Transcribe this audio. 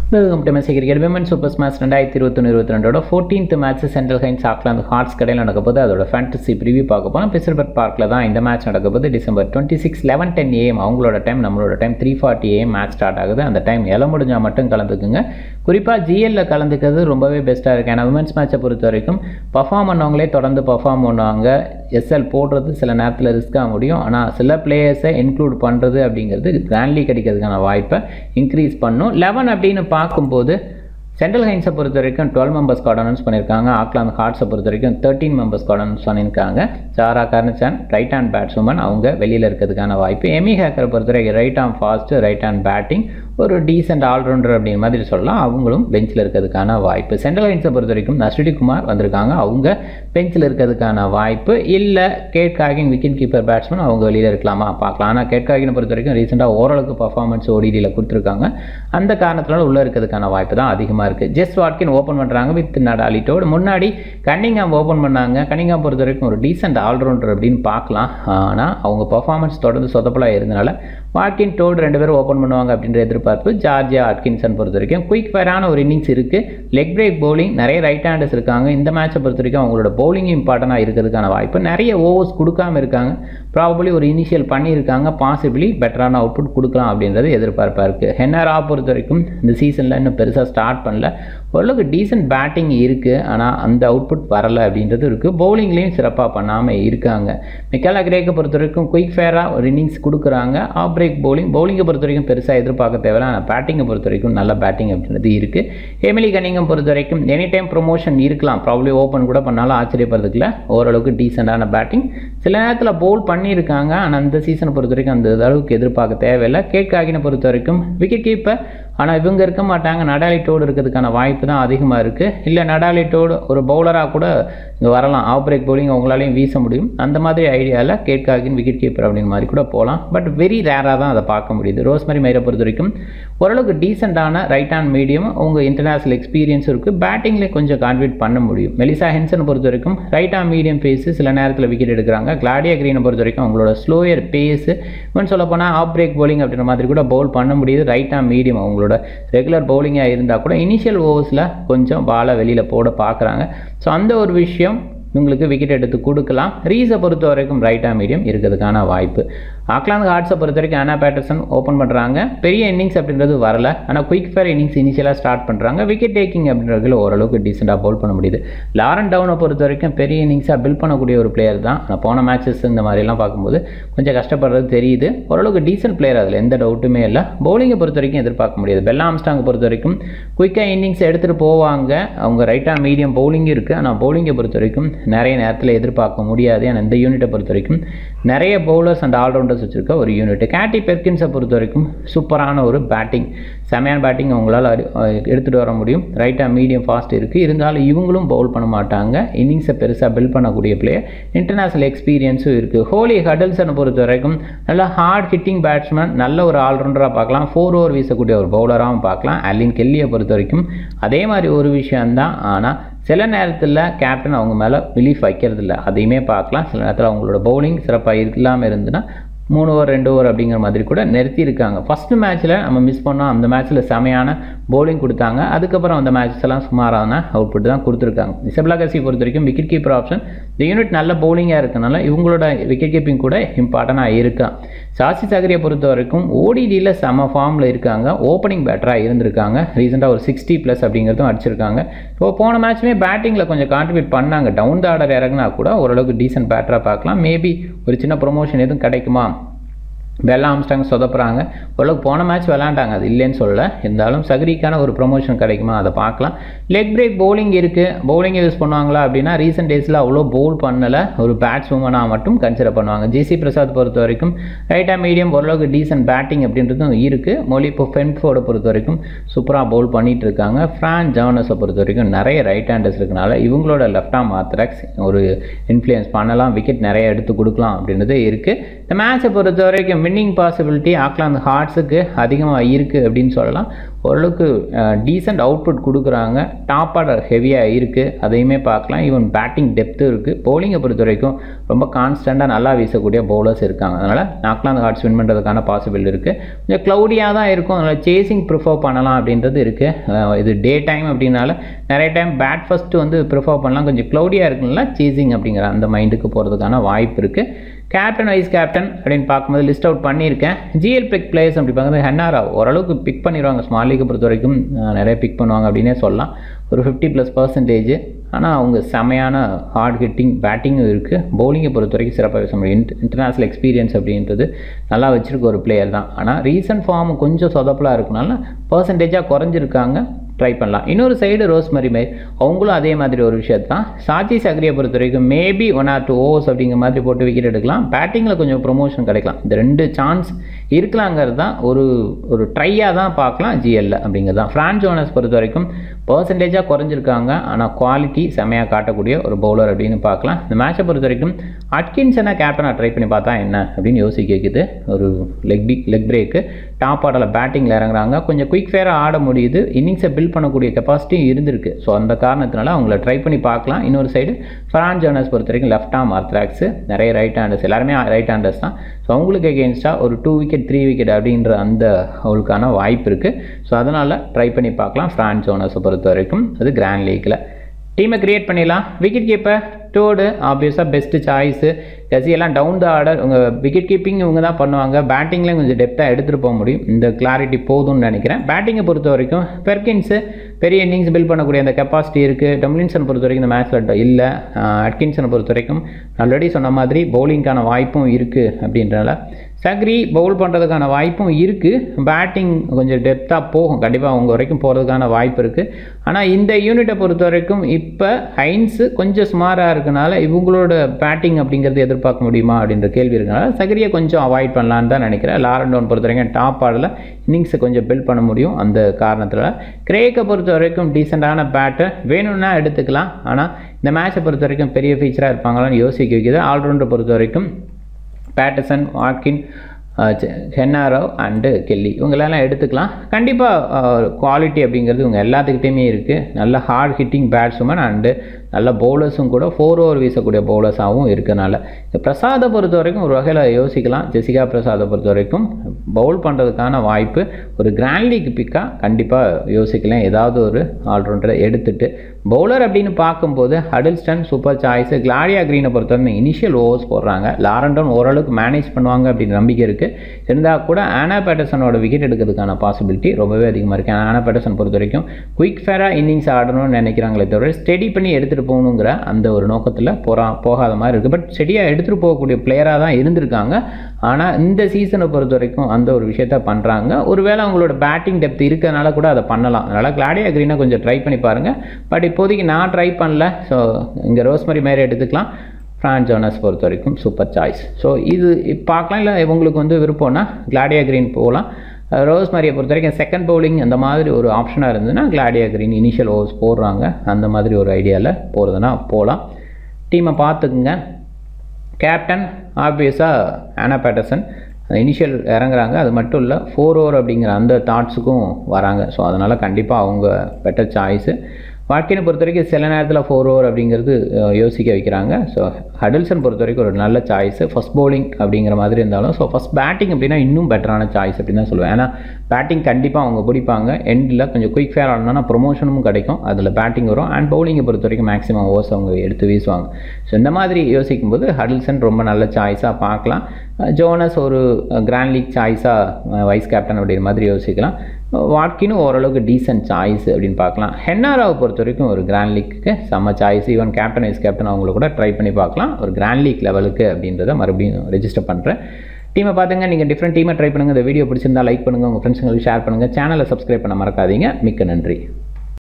welcome to Messi cricket women super smash ரெண்டாயிரத்தி இருபத்தொன்று இருபத்தி ரெண்டோட fourteenth match Central Hinds Auckland Hearts கடையில் நடக்க போது அதோட ஃபேண்டசி ப்ரிவியூ பார்க்க போனால் பிசர்பர்ட் பார்க்கில் தான் இந்த மேட்ச் நடக்க போது December twenty six eleven ten AM அவங்களோட டைம் நம்மளோட time three forty AM match start ஆகுது அந்த டைம் எல்லாம் முடிஞ்சால் மட்டும் கலந்துக்குங்க குறிப்பாக ஜிஎல்ல கலந்துக்கிறது ரொம்பவே பெஸ்ட்டாக இருக்குது ஏன்னா விமன்ஸ் மேட்சை பொறுத்த வரைக்கும் பர்ஃபார்ம் பண்ணவங்களே தொடர்ந்து பர்ஃபார்ம் பண்ணுவாங்க எஸ்எல் போடுறது சில நேரத்தில் ரிஸ்க்காக முடியும் ஆனால் சில பிளேயர்ஸை இன்க்ளூட் பண்ணுறது அப்படிங்கிறது கிராண்ட்லி கிடைக்கிறதுக்கான வாய்ப்பை இன்க்ரீஸ் பண்ணும் லெவன் அப்படின்னு பார்க்கும்போது சென்ட்ரல் ஹைன்ஸை பொறுத்த வரைக்கும் டுவெல் மெம்பர்ஸ் அனௌன்ஸ் பண்ணியிருக்காங்க ஆக்லாந்து ஹார்ட்ஸை பொறுத்த வரைக்கும் தேர்ட்டீன் மெம்பர்ஸ் அனௌன்ஸ் பண்ணியிருக்காங்க Sarah Carnachan right hand batsman அவங்க வெளியில் இருக்கிறதுக்கான வாய்ப்பு எமி ஹேக்கரை பொறுத்த வரைக்கும் right hand fast right hand batting ஒரு டீசென்ட் ஆல்ரவுண்டர் அப்படிங்கிற மாதிரி சொல்லலாம் அவங்களும் பெஞ்சில் இருக்கிறதுக்கான வாய்ப்பு சென்ட்ரல் ஹைன்ஸை பொறுத்த வரைக்கும் அஸ்வினி குமார் வந்திருக்காங்க அவங்க பெஞ்சில் இருக்கிறதுக்கான வாய்ப்பு இல்லை Kate Gaging wicket keeper batsman அவங்க வெளியில் இருக்கலாமா பார்க்கலாம் ஆனால் கேட் காகினை பொறுத்த வரைக்கும் ரீசெண்டாக ஓரளவுக்கு பர்ஃபார்மன்ஸ் ஓடிடியில் கொடுத்துருக்காங்க அந்த காரணத்தினால உள்ளே இருக்கிறதுக்கான வாய்ப்பு தான் அதிகமாக இருக்குது ஜெஸ் வாட்கின் ஓப்பன் பண்ணுறாங்க வித் நடாலிட்டோடு முன்னாடி கன்னிங்காம் ஓப்பன் பண்ணாங்க கன்னிங்காம் பொறுத்த வரைக்கும் ஒரு டீசென்ட் ஆல்ரவுண்டர் அப்படின்னு பார்க்கலாம் ஆனால் அவங்க பர்ஃபார்மன்ஸ் தொடர்ந்து சொதப்பலாக இருந்தனால வாட்கின் டோடு ரெண்டு பேரும் ஓப்பன் பண்ணுவாங்க அப்படின்ற எதிர்பார்ப்பு ஜார்ஜியா அட்கின்சன் பொறுத்த வரைக்கும் குயிக் ஃபயரான ஒரு இன்னிங்ஸ் இருக்குது லெக் பிரேக் பவுலிங் நிறைய ரைட் ஹேண்டர்ஸ் இருக்காங்க இந்த மேட்சை பொறுத்த வரைக்கும் அவங்களோட பவுலிங் இம்பார்ட்டண்டாக இருக்கிறதுக்கான வாய்ப்பு நிறைய ஓவர்ஸ் கொடுக்காம இருக்காங்க ப்ராபபிளி ஒரு இனிஷியல் பண்ணியிருக்காங்க பாசிபிளி பெட்டரான அவுட்புட் கொடுக்கலாம் அப்படின்றது எதிர்பார்ப்பாக இருக்குது ஹென்னரா பொறுத்த வரைக்கும் இந்த சீசனில் இன்னும் பெருசாக ஸ்டார்ட் பண்ணல ஓரளவுக்கு டீசென்ட் பேட்டிங் இருக்குது ஆனால் அந்த அவுட்புட் வரலை அப்படின்றது இருக்குது பவுலிங்லேயும் சிறப்பாக பண்ணாமல் இருக்காங்க மிக்கேலா கிரேக்கை பொறுத்த வரைக்கும் குயிக் ஃபேராக ஒரு இன்னிங்ஸ் கொடுக்குறாங்க ஆஃப் பிரேக் பவுலிங் பவுலிங்கை பொறுத்த வரைக்கும் பெருசாக எதிர்பார்க்க தேவையில்ல ஆனால் பேட்டிங்கை பொறுத்த வரைக்கும் நல்ல பேட்டிங் அப்படின்றது இருக்குது எமிலி கனிங்கம் பொறுத்த வரைக்கும் எனி டைம் ப்ரொமோஷன் இருக்கலாம் ப்ராப்ளி ஓப்பன் கூட பண்ணாலும் ஆச்சரியப்படுறதுக்குல ஓரளவுக்கு டீசெண்டான பேட்டிங் சில நேரத்தில் பவுல் பண்ணியிருக்காங்க ஆனால் அந்த சீசனை பொறுத்த வரைக்கும் அந்த அளவுக்கு எதிர்பார்க்க தேவையில்லை கேட் காகினை பொறுத்த வரைக்கும் விக்கெட் கீப்பர் ஆனால் இவங்க இருக்க மாட்டாங்க நடாலிட்டோடு இருக்கிறதுக்கான வாய்ப்பு தான் அதிகமாக இருக்குது இல்லை நடாலிட்டோடு ஒரு பவுலராக கூட இங்கே வரலாம் ஆஃப் பிரேக் பவுலிங் அவங்களாலையும் வீச முடியும் அந்த மாதிரி ஐடியாவில் கேட்காகின் விக்கெட் கீப்பர் அப்படிங்கிற மாதிரி கூட போகலாம் பட் வெரி ரேராக தான் அதை பார்க்க முடியுது ரோஸ்மரி மயிரை பொறுத்த வரைக்கும் ஓரளவுக்கு டீசெண்டான ரைட் ஹேண்ட் மீடியம் அவங்க இன்டர்நேஷனல் எக்ஸ்பீரியன்ஸ் இருக்குது பேட்டிங்கில் கொஞ்சம் கான்வெர்ட் பண்ண முடியும் மெலிசா ஹென்சன் பொறுத்த வரைக்கும் ரைட் ஹேண்ட் மீடியம் பேஸு சில நேரத்தில் விக்கெட் எடுக்கிறாங்க கிளாடியா கிரீனை பொறுத்த வரைக்கும் அவங்களோட ஸ்லோயர் பேஸு இன்னும் சொல்ல போனால் ஆஃப் பிரேக் பவுலிங் அப்படின்ற மாதிரி கூட பவுல் பண்ண முடியுது ரைட் ஹேண்ட் மீடியம் அவங்களோட ரெகுலர் பவுலிங்காக இருந்தால் கூட இனிஷியல் ஓவர்ஸில் கொஞ்சம் பாலை வெளியில் போட பார்க்குறாங்க ஸோ அந்த ஒரு விஷயம் இவங்களுக்கு விக்கெட் எடுத்து கொடுக்கலாம் ரீஸை பொறுத்த வரைக்கும் ரைட் ஹேண்ட் மீடியம் இருக்கிறதுக்கான வாய்ப்பு ஆக்லாந்து ஹார்ட்ஸை பொறுத்த வரைக்கும் ஆனா பேட்டர்சன் ஓப்பன் பண்ணுறாங்க பெரிய இன்னிங்ஸ் அப்படின்றது வரல ஆனால் குயிக் ஃபேர் இன்னிங்ஸ் இனிஷியலாக ஸ்டார்ட் பண்ணுறாங்க விக்கெட் டேக்கிங் அப்படின்றதுல ஓரளவுக்கு டீசெண்டாக பவுல் பண்ண முடியுது லாரன் டவுனை பொறுத்த வரைக்கும் பெரிய இன்னிங்ஸாக பில்ட் பண்ணக்கூடிய ஒரு பிளேயர் தான் ஆனால் போன மேட்சஸ் இந்த மாதிரிலாம் பார்க்கும்போது கொஞ்சம் கஷ்டப்படுறது தெரியுது ஓரளவுக்கு டீசென்ட் பிளேயர் அதில் எந்த டவுட்டுமே இல்லை பவுலிங்கை பொறுத்த வரைக்கும் எதிர்பார்க்க முடியாது பெல்லா ஆம்ஸ்டாங்கை பொறுத்த வரைக்கும் குயிக்காக இன்னிங்ஸ் எடுத்துகிட்டு போவாங்க அவங்க ரைட்டாக மீடியம் பவுலிங் இருக்குது ஆனால் பவுலிங்கை பொறுத்த வரைக்கும் நிறைய நேரத்தில் எதிர்பார்க்க முடியாது ஏன்னா இந்த யூனிட்டை பொறுத்த வரைக்கும் நிறைய பவுலர்ஸ் அண்ட் ஆல்ரவுண்டர்ஸ் வச்சுருக்க ஒரு யூனிட் கேட்டி பெர்கின்ஸை பொறுத்த வரைக்கும் சூப்பரான ஒரு பேட்டிங் செமையான பேட்டிங் அவங்களால எடுத்துகிட்டு வர முடியும் ரைட்டாக மீடியம் ஃபாஸ்ட் இருக்குது இருந்தாலும் இவங்களும் பவுல் பண்ண மாட்டாங்க இன்னிங்ஸை பெருசாக பில்ட் பண்ணக்கூடிய பிளேயர் இன்டர்நேஷ்னல் எக்ஸ்பீரியன்ஸும் இருக்குது ஹோலி ஹடல்சனை பொறுத்த வரைக்கும் நல்ல ஹார்ட் ஹிட்டிங் பேட்ஸ்மேன் நல்ல ஒரு ஆல்ரவுண்டராக பார்க்கலாம் ஃபோர் ஓவர் வீசக்கூடிய ஒரு பவுலராகவும் பார்க்கலாம் அலின் கெல்லியை பொறுத்த வரைக்கும் அதே மாதிரி ஒரு விஷயந்தான் ஆனால் சில நேரத்தில் கேப்டன் அவங்க மேலே பிலீஃப் வைக்கிறது இல்லை அதையுமே பார்க்கலாம் சில நேரத்தில் அவங்களோட பவுலிங் சிறப்பாக இல்லாமல் இருந்துன்னா மூணு ஓவர் ரெண்டு ஓவர் அப்படிங்கிற மாதிரி கூட நிறுத்தியிருக்காங்க ஃபஸ்ட்டு மேட்ச்சில் நம்ம மிஸ் பண்ணோம் அந்த மேட்ச்சில் செமையான பவுலிங் கொடுத்தாங்க அதுக்கப்புறம் அந்த மேட்சஸ் எல்லாம் சுமாரான அவுட்புட் தான் கொடுத்துருக்காங்க இசப்லா கசி பொறுத்த வரைக்கும் விக்கெட் கீப்பர் ஆப்ஷன் இந்த யூனிட் நல்ல பவுலிங்காக இருக்கனால இவங்களோட விக்கெட் கீப்பிங் கூட இம்பார்ட்டண்ட்டாக இருக்கா சாசி சகரியை பொறுத்த வரைக்கும் ஓடிடியில் செம ஃபார்மில் இருக்காங்க ஓப்பனிங் பேட்டராக இருந்திருக்காங்க ரீசெண்டாக ஒரு சிக்ஸ்டி ப்ளஸ் அப்படிங்கிறதும் அடிச்சிருக்காங்க ஸோ போன மேட்ச்சுமே பேட்டிங்கில் கொஞ்சம் கான்ட்ரிபியூட் பண்ணாங்க டவுன் த ஆர்டர் இறங்கினா கூட ஓரளவுக்கு டீசென்ட் பேட்டராக பார்க்கலாம் மேபி ஒரு சின்ன ப்ரொமோஷன் எதுவும் கிடைக்குமா பெல்லா ஆம்ஸ்டாங் சொதப்புறாங்க ஓரளவுக்கு போன மேட்ச் விளாண்டாங்க அது இல்லைன்னு சொல்லல இருந்தாலும் சகரிக்கான ஒரு ப்ரொமோஷன் கிடைக்குமா அதை பார்க்கலாம் லெக் பிரேக் பவுலிங் இருக்குது பவுலிங்கை யூஸ் பண்ணுவாங்களா அப்படின்னா ரீசெண்ட் டேஸில் அவ்வளோ பவுல் பண்ணலை ஒரு பேட்ஸ் உமனாக மட்டும் கன்சிடர் பண்ணுவாங்க ஜிசி பிரசாத் பொறுத்த வரைக்கும் ரைட்டாக மீடியம் ஓரளவுக்கு டீசென்ட் பேட்டிங் அப்படின்றதும் இருக்குது மொழி இப்போ ஃபென்ஃபோர்டை பொறுத்த வரைக்கும் சூப்பராக பவுல் பண்ணிகிட்டு இருக்காங்க ஃப்ரான் ஜவனஸை பொறுத்த வரைக்கும் நிறைய ரைட் ஹேண்டர்ஸ் இருக்கனால இவங்களோட லெஃப்ட் ஆம் ஆர்த்தராக்ஸ் ஒரு இன்ஃப்ளூயன்ஸ் பண்ணலாம் விக்கெட் நிறைய எடுத்து கொடுக்கலாம் அப்படின்றது இருக்குது இந்த மேட்சை பொறுத்த வரைக்கும் வின்னிங் பாசிபிலிட்டி ஆக்லாந்து ஹார்ட்ஸுக்கு அதிகமாக இருக்குது அப்படின்னு சொல்லலாம் ஓரளவுக்கு டீசெண்ட் அவுட்புட் கொடுக்குறாங்க டாப் ஆர்டர் ஹெவியாக இருக்குது அதையுமே பார்க்கலாம் ஈவன் பேட்டிங் டெப்த்தும் இருக்குது பவுலிங்கை பொறுத்த வரைக்கும் ரொம்ப கான்ஸ்டண்ட்டாக நல்லா வீசக்கூடிய பவுலர்ஸ் இருக்காங்க அதனால் நாக்லாந்து ஹார்ட்ஸ் வின் பண்ணுறதுக்கான பாசிபிள் இருக்குது கொஞ்சம் க்ளவுடியாக தான் இருக்கும் அதனால் சேசிங் ப்ரிஃபர் பண்ணலாம் அப்படின்றது இருக்குது இது டே டைம் அப்படின்னால நிறைய டைம் பேட் ஃபஸ்ட்டு வந்து ப்ரிஃபர் பண்ணலாம் கொஞ்சம் க்ளவுடியாக இருக்குங்களா சேசிங் அப்படிங்கிற அந்த மைண்டுக்கு போகிறதுக்கான வாய்ப்பு இருக்குது கேப்டன் வைஸ் கேப்டன் அப்படின்னு பார்க்கும்போது லிஸ்ட் அவுட் பண்ணியிருக்கேன் ஜிஎல் பிக் பிளேயர்ஸ் அப்படி பார்க்கும்போது ஹென்னாரா ஓரளவுக்கு பிக் பண்ணிடுவாங்க ஸ்மால் லீக்கை பொறுத்த வரைக்கும் நிறைய பிக் பண்ணுவாங்க அப்படின்னே சொல்லலாம் ஒரு ஃபிஃப்டி ப்ளஸ் பர்சன்டேஜ் ஆனால் அவங்க செமையான ஹார்ட் ஹிட்டிங் பேட்டிங்கும் இருக்குது பவுலிங்கை பொறுத்த வரைக்கும் சிறப்பாக பேச முடியும் இன்ட் இன்டர்நேஷ்னல் எக்ஸ்பீரியன்ஸ் அப்படின்றது நல்லா வச்சுருக்க ஒரு பிளேயர் தான் ஆனால் ரீசன்ட் ஃபார்ம் கொஞ்சம் சொதப்பலாக இருக்கனால பர்சன்டேஜாக குறைஞ்சிருக்காங்க ட்ரை பண்ணலாம் இன்னொரு சைடு ரோஸ்மரி மேர் அவங்களும் அதே மாதிரி ஒரு விஷயத்து தான் சாச்சி சக்ரியை பொறுத்த வரைக்கும் maybe one or two overs அப்படிங்கிற மாதிரி போட்டு விக்கெட் எடுக்கலாம் பேட்டிங்கில் கொஞ்சம் ப்ரொமோஷன் கிடைக்கலாம் இந்த ரெண்டு சான்ஸ் இருக்கலாங்கிறது தான் ஒரு ஒரு ட்ரையாக தான் பார்க்கலாம் ஜிஎல்ல அப்படிங்கிறது தான் ஃப்ரான்ஸ் ஜோனஸ் பொறுத்த வரைக்கும் பர்சன்டேஜாக குறைஞ்சிருக்காங்க ஆனால் குவாலிட்டி செமையாக காட்டக்கூடிய ஒரு பவுலர் அப்படின்னு பார்க்கலாம் இந்த மேட்சை பொறுத்த வரைக்கும் அட்கின்சனை கேப்டனாக ட்ரை பண்ணி பார்த்தா என்ன அப்படின்னு யோசிக்க வைக்குது ஒரு leg B leg break top ஆர்டரில் பேட்டிங்கில் இறங்குறாங்க கொஞ்சம் குயிக் ஃபேராக ஆட முடியுது இன்னிங்ஸை பில்ட் பண்ணக்கூடிய கெப்பாசிட்டியும் இருந்திருக்கு ஸோ அந்த காரணத்தினால அவங்கள ட்ரை பண்ணி பார்க்கலாம் இன்னொரு சைடு ஃப்ரான் ஜோனஸ் பொறுத்த வரைக்கும் லெஃப்ட் ஆம் ஆர்த்ராக்ஸு நிறைய ரைட் ஹேண்டர்ஸ் எல்லாருமே ரைட் ஹேண்டர்ஸ் தான் ஸோ அவங்களுக்கு எகெயின்ஸ்டாக ஒரு டூ விக்கெட் த்ரீ விக்கெட் அப்படின்ற அந்த அவளுக்கான வாய்ப்பு இருக்குது ஸோ அதனால் ட்ரை பண்ணி பார்க்கலாம் ஃப்ரான் ஜோனஸை பொறுத்த வரைக்கும் அது கிராண்ட் லீக்கில் டீமை கிரியேட் பண்ணிடலாம் விக்கெட் கீப்பர் டோடு ஆப்வியஸாக பெஸ்ட்டு சாய்ஸு கசி எல்லாம் டவுன் த ஆர்டர் உங்கள் விக்கெட் கீப்பிங் இவங்க தான் பண்ணுவாங்க பேட்டிங்லேயும் கொஞ்சம் டெப்த்தாக எடுத்துகிட்டு போக முடியும் இந்த கிளாரிட்டி போதும்னு நினைக்கிறேன் பேட்டிங்கை பொறுத்த வரைக்கும் பெர்கின்ஸு பெரிய இன்னிங்ஸ் பில்ட் பண்ணக்கூடிய அந்த கெப்பாசிட்டி இருக்குது டம்லின்சன் பொறுத்த வரைக்கும் இந்த மேட்ச்சில் இல்லை அட்கின்சனை பொறுத்த வரைக்கும் ஆல்ரெடி சொன்ன மாதிரி பவுலிங்க்கான வாய்ப்பும் இருக்குது அப்படின்றனால சக்ரி பவுல் பண்ணுறதுக்கான வாய்ப்பும் இருக்குது பேட்டிங் கொஞ்சம் டெப்த்தாக போகும் கண்டிப்பாக அவங்க வரைக்கும் போகிறதுக்கான வாய்ப்பு இருக்குது ஆனால் இந்த யூனிட்டை பொறுத்த வரைக்கும் இப்போ ஹைன்ஸு கொஞ்சம் சுமாராக இருக்கனால இவங்களோட பேட்டிங் அப்படிங்கிறது எதிர்பார்க்க முடியுமா அப்படின்ற கேள்வி இருக்கனால சக்ரியை கொஞ்சம் அவாய்ட் பண்ணலான்னு தான் நினைக்கிறேன் லாரண்டோன் பொறுத்த வரைக்கும் டாப் ஆடில் இன்னிங்ஸை கொஞ்சம் பில்ட் பண்ண முடியும் அந்த காரணத்தில் கிரேக்கை பொறுத்த வரைக்கும் டீசெண்டான பேட்டை வேணும்னா எடுத்துக்கலாம் ஆனால் இந்த மேட்சை பொறுத்த வரைக்கும் பெரிய ஃபீச்சராக இருப்பாங்களான்னு யோசிக்க வைக்குது ஆல்ரவுண்டரை பொறுத்த வரைக்கும் பேட்டசன் வாட்கின் ஹென்னாரோ அண்டு கெல்லி இவங்களெல்லாம் எடுத்துக்கலாம் கண்டிப்பாக குவாலிட்டி அப்படிங்கிறது இவங்க எல்லாத்துக்கிட்டேயுமே இருக்குது நல்ல ஹார்ட் ஹிட்டிங் பேட்ஸ்மேன் அண்டு நல்ல பவுலர்ஸும் கூட ஃபோர் ஓவர் வீசக்கூடிய பவுலர்ஸாகவும் இருக்கனால இந்த பிரசாதை பொறுத்த வரைக்கும் ஒரு வகையில் யோசிக்கலாம் ஜெசிகா பிரசாதை பொறுத்த வரைக்கும் பவுல் பண்ணுறதுக்கான வாய்ப்பு ஒரு கிராண்ட் லீக் பிக்காக கண்டிப்பாக யோசிக்கலாம் ஏதாவது ஒரு ஆல்ரவுண்டரை எடுத்துட்டு பவுலர் அப்படின்னு பார்க்கும்போது ஹடில்ஸ்டன் சூப்பர் சாய்ஸு கிளாடியா க்ரீனை பொறுத்தவரை இனிஷியல் ஓவர்ஸ் போடுறாங்க லாரண்டன் ஓரளவுக்கு மேனேஜ் பண்ணுவாங்க அப்படின்னு நம்பிக்கை இருக்குது இருந்தால் கூட ஆனா பேட்டர்சனோட விக்கெட் எடுக்கிறதுக்கான பாசிபிலிட்டி ரொம்பவே அதிகமாக இருக்குது ஆனா பேட்டர்சன் பொறுத்த வரைக்கும் குயிக் ஃபேராக இன்னிங்ஸ் ஆடணும்னு நினைக்கிறாங்களே தவிர ஸ்டெடி பண்ணி எடுத்துகிட்டு போகணுங்கிற அந்த ஒரு நோக்கத்தில் போகிறா போகாத மாதிரி இருக்குது பட் ஸ்டெடியாக எடுத்துகிட்டு போகக்கூடிய பிளேயராக தான் இருந்திருக்காங்க ஆனால் இந்த சீசனை பொறுத்த வரைக்கும் அந்த ஒரு விஷயத்த பண்ணுறாங்க ஒருவேளை அவங்களோட பேட்டிங் டெப்த் இருக்கிறதுனால கூட அதை பண்ணலாம் அதனால் கிளாடியா க்ரீனை கொஞ்சம் ட்ரை பண்ணி பாருங்கள் பட் இப்போதைக்கு நான் ட்ரை பண்ணல ஸோ இங்கே ரோஸ்மரி மாதிரி எடுத்துக்கலாம் ஃப்ரான் ஜோனஸ் பொறுத்த வரைக்கும் சூப்பர் சாய்ஸ் ஸோ இது பார்க்கலாம் இல்லை இவங்களுக்கு வந்து விருப்பம்னா கிளாடியா க்ரீன் போகலாம் ரோஸ் மாதிரியை பொறுத்த வரைக்கும் செகண்ட் பவுலிங் அந்த மாதிரி ஒரு ஆப்ஷனாக இருந்ததுன்னா கிளாடியா க்ரீன் இனிஷியல் ஓவர்ஸ் போடுறாங்க அந்த மாதிரி ஒரு ஐடியாவில் போகிறதுனா போகலாம் டீமை பார்த்துக்குங்க கேப்டன் ஆப்வியஸாக ஆனா பேட்டர்சன் இனிஷியல் இறங்குறாங்க அது மட்டும் இல்லை ஃபோர் ஓவர் அப்படிங்கிற அந்த தாட்ஸுக்கும் வராங்க ஸோ அதனால் கண்டிப்பாக அவங்க பெட்டர் சாய்ஸு வாக்கினை பொறுத்த வரைக்கும் சில நேரத்தில் ஃபோர் ஓவர் அப்படிங்கிறது யோசிக்க வைக்கிறாங்க ஸோ ஹடில்சன் பொறுத்த வரைக்கும் ஒரு நல்ல சாய்ஸு ஃபஸ்ட் பவுலிங் அப்படிங்கிற மாதிரி இருந்தாலும் ஸோ ஃபஸ்ட் பேட்டிங் அப்படின்னா இன்னும் பெட்டரான சாய்ஸ் அப்படின்னு தான் சொல்லுவேன் ஏன்னா பேட்டிங் கண்டிப்பாக அவங்க பிடிப்பாங்க எண்டில் கொஞ்சம் குயிக் ஃபேர் ஆடணும்னா ப்ரொமோஷனும் கிடைக்கும் அதில் பேட்டிங் வரும் அண்ட் பவுலிங்கை பொறுத்த வரைக்கும் மேக்ஸிமம் ஓவர்ஸ் அவங்க எடுத்து வீசுவாங்க ஸோ இந்த மாதிரி யோசிக்கும் போது ஹடில்சன் ரொம்ப நல்ல சாய்ஸாக பார்க்கலாம் ஜோனஸ் ஒரு கிராண்ட் லீக் சாய்ஸாக வைஸ் கேப்டன் அப்படிங்கிற மாதிரி யோசிக்கலாம் வாட்கினும் ஓரளவுக்கு டீசென்ட் சாய்ஸ் அப்படின்னு பார்க்கலாம் ஹென்னாராவை பொறுத்த வரைக்கும் ஒரு கிராண்ட் லீக்கு செம்ம choice even captain vice captain அவங்கள கூட ட்ரை பண்ணி பார்க்கலாம் ஒரு கிராண்ட் லீக் லெவலுக்கு அப்படின்றத மறுபடியும் ரெஜிஸ்டர் பண்ணுறேன் டீமை பார்த்துங்க நீங்கள் டிஃப்ரெண்ட் டீமை ட்ரை பண்ணுங்கள் இந்த வீடியோ பிடிச்சிருந்தா லைக் பண்ணுங்கள் உங்கள் ஃப்ரெண்ட்ஸுங்களுக்கு ஷேர் பண்ணுங்கள் சேனலை சப்ஸ்கிரைப் பண்ண மறக்காதீங்க மிக்க நன்றி